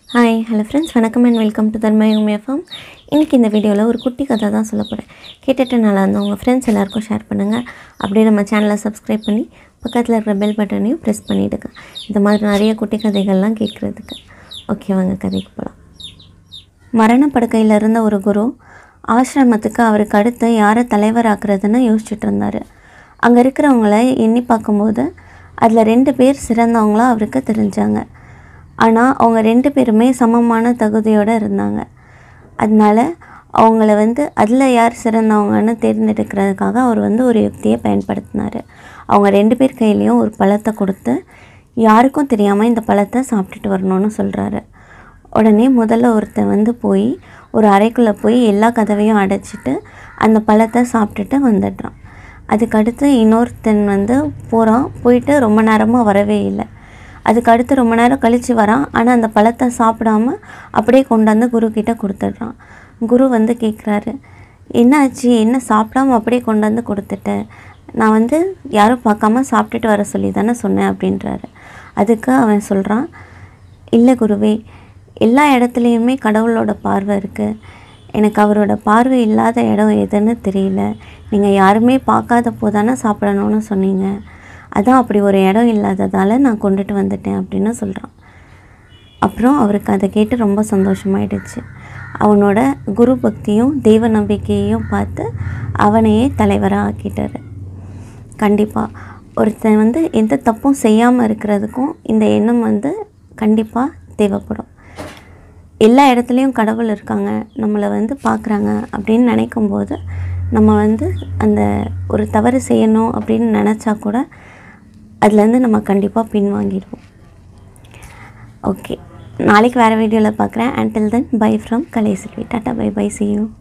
hi hello friends வணக்கம் and welcome to தர்மயுமி FM இன்றைக்கி இந்த வீடியோவில் ஒரு குட்டி கதை தான் சொல்ல போகிறேன் கேட்டுட்டு நல்லா இருந்தால் உங்கள் ஃப்ரெண்ட்ஸ் எல்லாருக்கும் ஷேர் பண்ணுங்கள் அப்படியே நம்ம சேனலை சப்ஸ்கிரைப் பண்ணி பக்கத்தில் இருக்கிற பெல் பட்டனையும் ப்ரெஸ் பண்ணிவிடுங்க இந்த மாதிரி நிறைய குட்டி கதைகள்லாம் கேட்குறதுக்கு ஓகே வாங்க கதைக்கு போகலாம் மரணப்படுக்கையில் இருந்த ஒரு குரு ஆசிரமத்துக்கு அவருக்கு அடுத்து யாரை தலைவராக்குறதுன்னு யோசிச்சுட்டு இருந்தார் அங்கே இருக்கிறவங்கள எண்ணி பார்க்கும்போது அதில் ரெண்டு பேர் சிறந்தவங்களா அவருக்கு தெரிஞ்சாங்க ஆனால் அவங்க ரெண்டு பேருமே சமமான தகுதியோடு இருந்தாங்க அதனால அவங்கள வந்து அதில் யார் சிறந்தவங்கன்னு தேர்ந்தெடுக்கிறதுக்காக அவர் வந்து ஒரு யுக்தியை பயன்படுத்தினார் அவங்க ரெண்டு பேர் கையிலையும் ஒரு பழத்தை கொடுத்து யாருக்கும் தெரியாமல் இந்த பழத்தை சாப்பிட்டுட்டு வரணும்னு சொல்கிறாரு உடனே முதல்ல ஒருத்தன் வந்து போய் ஒரு அறைக்குள்ளே போய் எல்லா கதவையும் அடைச்சிட்டு அந்த பழத்தை சாப்பிட்டுட்டு வந்துடுறான் அதுக்கடுத்து இன்னொருத்தன் வந்து போகிறான் போயிட்டு ரொம்ப நேரமாக வரவே இல்லை அதுக்கு அடுத்து ரொம்ப நேரம் கழித்து வரான் ஆனால் அந்த பழத்தை சாப்பிடாம அப்படியே கொண்டாந்து குரு கிட்ட கொடுத்துட்றான் குரு வந்து கேட்குறாரு என்ன ஆச்சு என்ன சாப்பிடாம அப்படியே கொண்டாந்து கொடுத்துட்டேன் நான் வந்து யாரும் பார்க்காம சாப்பிட்டுட்டு வர சொல்லி தானே சொன்னேன் அப்படின்றாரு அதுக்கு அவன் சொல்கிறான் இல்லை குருவே எல்லா இடத்துலையுமே கடவுளோட பார்வை இருக்குது எனக்கு அவரோட பார்வை இல்லாத இடம் எதுன்னு தெரியல நீங்கள் யாருமே பார்க்காத போதானே சாப்பிடணும்னு சொன்னீங்க அதான் அப்படி ஒரு இடம் இல்லாததால் நான் கொண்டுட்டு வந்துட்டேன் அப்படின்னு சொல்கிறான் அப்புறம் அவருக்கு அதை கேட்டு ரொம்ப சந்தோஷமாயிடுச்சு அவனோட குரு பக்தியும் தெய்வ நம்பிக்கையையும் பார்த்து அவனையே தலைவராக ஆக்கிட்டாரு கண்டிப்பாக ஒருத்தன் வந்து எந்த தப்பும் செய்யாமல் இருக்கிறதுக்கும் இந்த எண்ணம் வந்து கண்டிப்பாக தேவைப்படும் எல்லா இடத்துலையும் கடவுள் இருக்காங்க நம்மளை வந்து பார்க்குறாங்க அப்படின்னு நினைக்கும்போது நம்ம வந்து அந்த ஒரு தவறு செய்யணும் அப்படின்னு நினச்சா கூட அதுலேருந்து நம்ம கண்டிப்பாக பின்வாங்கிடுவோம் ஓகே நாளைக்கு வேறு வீடியோவில் பார்க்குறேன் until then bye from Kalai Selvi tata bye bye see you